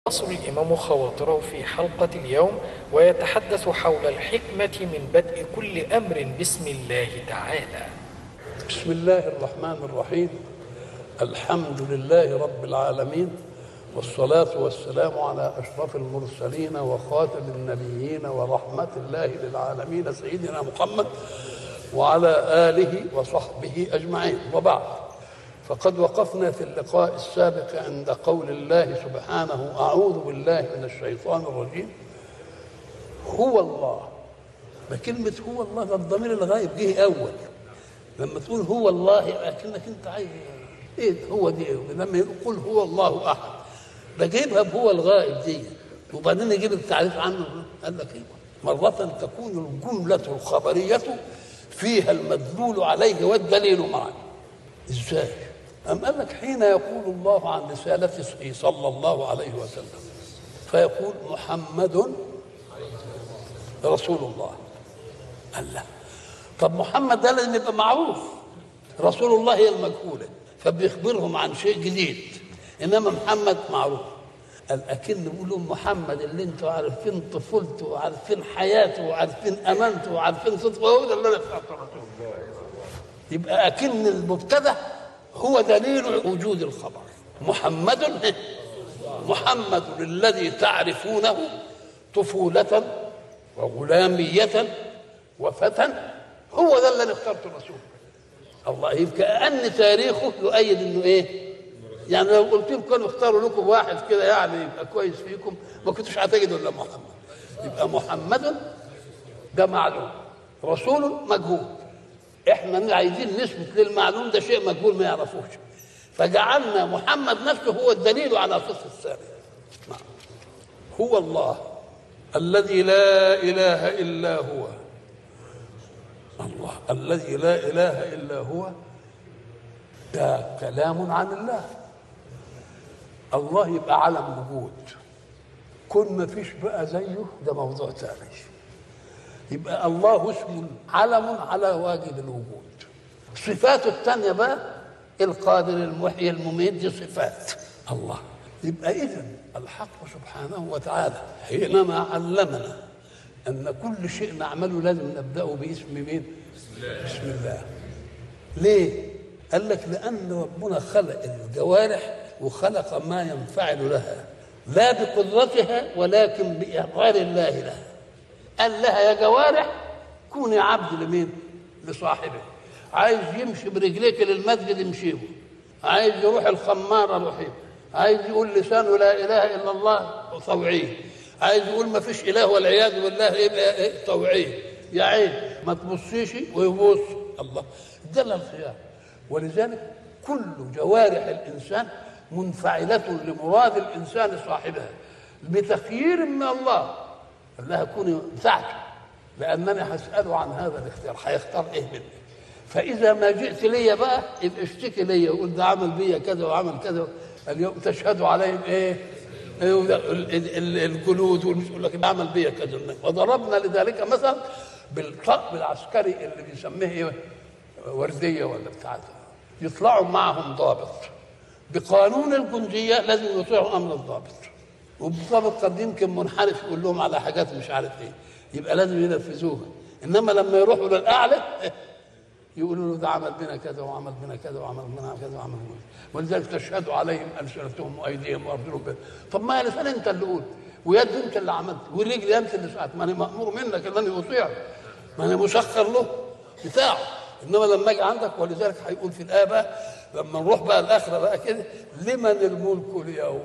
يصل الإمام خواطره في حلقة اليوم ويتحدث حول الحكمة من بدء كل أمر بسم الله تعالى بسم الله الرحمن الرحيم الحمد لله رب العالمين والصلاة والسلام على أشرف المرسلين وخاتم النبيين ورحمة الله للعالمين سيدنا محمد وعلى آله وصحبه أجمعين وبعد فقد وقفنا في اللقاء السابق عند قول الله سبحانه أعوذ بالله من الشيطان الرجيم هو الله بكلمة هو الله ده الضمير الغائب جه أول لما تقول هو الله اكنك انت عايز ايه هو دي لما يقول هو الله احد ده جايبها بهو الغائب دي وبعدين يجيب التعريف عنه قال لك ايه مرة تكون الجملة الخبرية فيها المدلول عليه والدليل معا ازاي؟ أم قال لك حين يقول الله عن رسالته صلى الله عليه وسلم فيقول محمد رسول الله قال لا طب محمد ده لازم يبقى معروف رسول الله هي المجهوله فبيخبرهم عن شيء جديد انما محمد معروف قال اكن بيقول لهم محمد اللي انتوا عارفين طفولته وعارفين حياته وعارفين امانته وعارفين صدقه هو ده اللي انا فهمته رسول يبقى اكن المبتدا هو دليل وجود الخبر محمد محمد الذي تعرفونه طفولة وغلامية وفتى هو ده اللي انا اخترته الرسول الله يبقى كأن تاريخه يؤيد انه ايه؟ يعني لو قلت لكم كانوا اختاروا لكم واحد كده يعني يبقى كويس فيكم ما كنتوش هتجدوا الا محمد يبقى محمد ده معلوم رسول مجهول احنا عايزين نثبت للمعلوم ده شيء مجهول ما يعرفوش فجعلنا محمد نفسه هو الدليل على صفه الثاني هو الله الذي لا اله الا هو الله الذي لا اله الا هو ده كلام عن الله الله يبقى علم وجود كن ما فيش بقى زيه ده موضوع ثاني يبقى الله اسم علم على واجب الوجود صفاته الثانية بقى القادر المحيي المميت دي صفات الله يبقى إذا الحق سبحانه وتعالى حينما علمنا أن كل شيء نعمله لازم نبدأه باسم مين؟ بسم الله ليه؟ قال لك لأن ربنا خلق الجوارح وخلق ما ينفعل لها لا بقدرتها ولكن بإقرار الله لها قال لها يا جوارح كوني عبد لمين؟ لصاحبه عايز يمشي برجليك للمسجد يمشيه عايز يروح الخمارة روحيه عايز يقول لسانه لا إله إلا الله طوعيه عايز يقول ما فيش إله والعياذ بالله يبقى إيه طوعيه يا عين ما تبصيش ويبص الله ده الخيار ولذلك كل جوارح الإنسان منفعلة لمراد الإنسان صاحبها بتخيير من الله قال لها كوني بتاعته لأنني هسأله عن هذا الاختيار هيختار إيه مني فإذا ما جئت لي بقى يبقى اشتكي لي وقول ده عمل بيا كذا وعمل كذا اليوم تشهد عليهم إيه الجلود يقول لك عمل بيا كذا وضربنا لذلك مثلا بالطقم العسكري اللي بيسميه ايه ورديه ولا بتاع يطلعوا معهم ضابط بقانون الجنديه لازم يطيعوا امر الضابط والضابط قد يمكن منحرف يقول لهم على حاجات مش عارف ايه يبقى لازم ينفذوها انما لما يروحوا للاعلى يقولوا له ده عمل بنا كذا وعمل بنا كذا وعمل بنا كذا وعمل بنا ولذلك تشهد عليهم السنتهم وايديهم وارجلهم بنا طب ما لسان انت اللي قول ويد انت اللي عملت ورجل انت اللي ساعت ما انا مامور منك ان انا اطيع ما انا مسخر له بتاعه انما لما اجي عندك ولذلك هيقول في الايه بقى لما نروح بقى الاخره بقى كده لمن الملك اليوم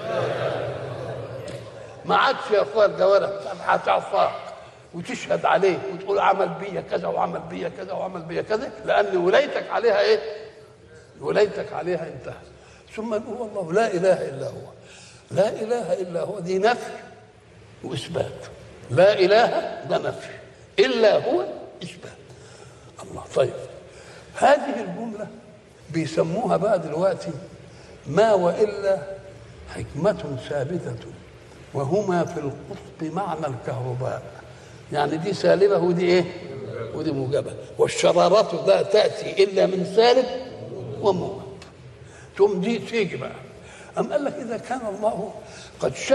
ما عادش يا اخويا الجوارح هتعصاك وتشهد عليه وتقول عمل بيا كذا وعمل بيا كذا وعمل بيا كذا لان ولايتك عليها ايه؟ ولايتك عليها انتهت ثم نقول الله لا اله الا هو لا اله الا هو دي نفي واثبات لا اله ده نفي الا هو اثبات الله طيب هذه الجمله بيسموها بقى دلوقتي ما والا حكمه ثابته وهما في القطب معنى الكهرباء يعني دي سالبه ودي ايه ودي موجبه والشرارات لا تاتي الا من سالب وموجب ثم دي تيجي بقى أم قال لك إذا كان الله قد